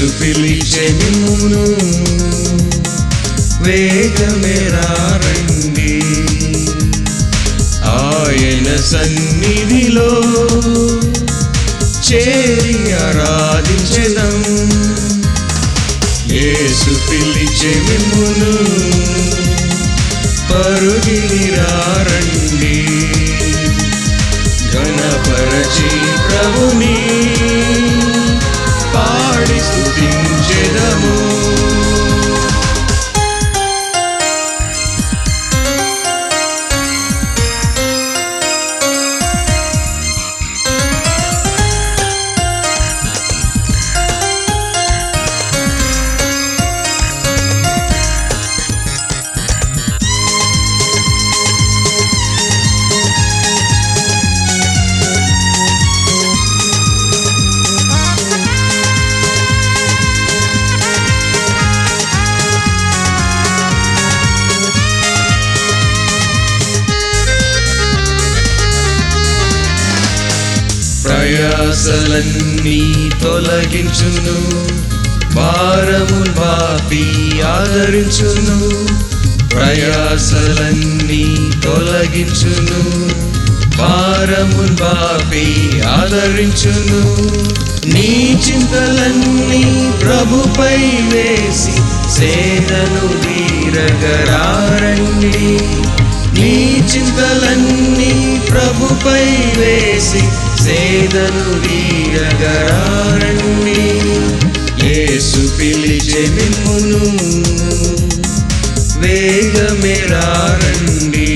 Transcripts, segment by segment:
పిలిచే మిమ్మును వేగమెరారండి ఆయన సన్నిధిలో చేరి ఆరాధించదం యేసు పిలిచే మిమ్మును పరుగిరారండి గణపరచి ప్రభుని పాడి స్తుతించెదము ప్రయాసలన్నీ తొలగించును భారము బాపి ఆదరించును ప్రయాసలన్నీ తొలగించును భారము బాపి ఆదరించును నీ చింతలన్నీ ప్రభుపై వేసి సేదను వీరగరారండి నీ చింతలన్నీ ప్రభుపై వేసి సేదను వీరగరారండి యేసు పిలిచే మిమ్మును వేగమెరారండి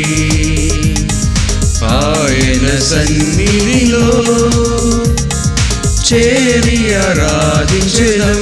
ఆయన సన్నిధిలో చేరి ఆరాధించడం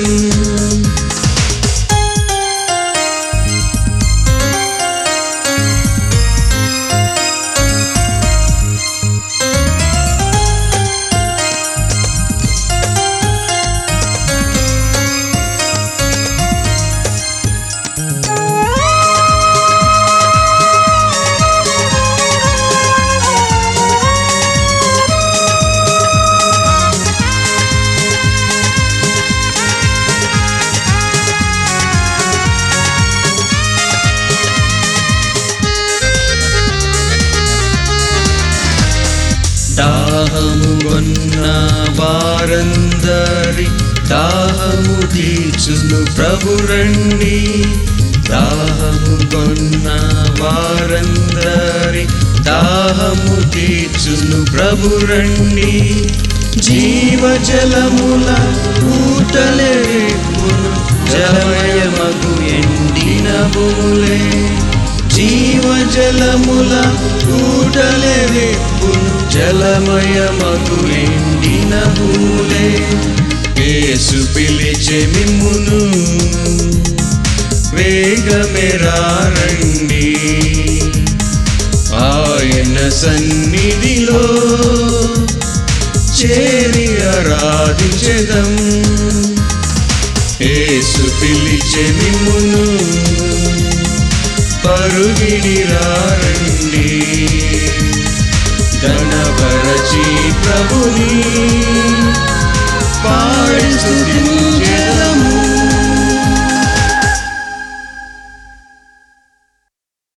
దాహము కొన్న వారందరి దాహము తీర్చును ప్రభు రండి దాహము కొన్న వారందరి దాహము తీర్చును ప్రభు రండి జీవ జలముల ఊటలేపును జలమయమగు ఎండిన భూములే జీవ జలముల ఊటలే రేపును జలమయమగు ఎండిన భూలే యేసు పిలిచే మిమ్మును వేగమెరారండి ఆయన సన్నిధిలో చేరి ఆరాధించెదం యేసు పిలిచే మిమ్మును పరుగిడిరారండి గణపరచి ప్రభుని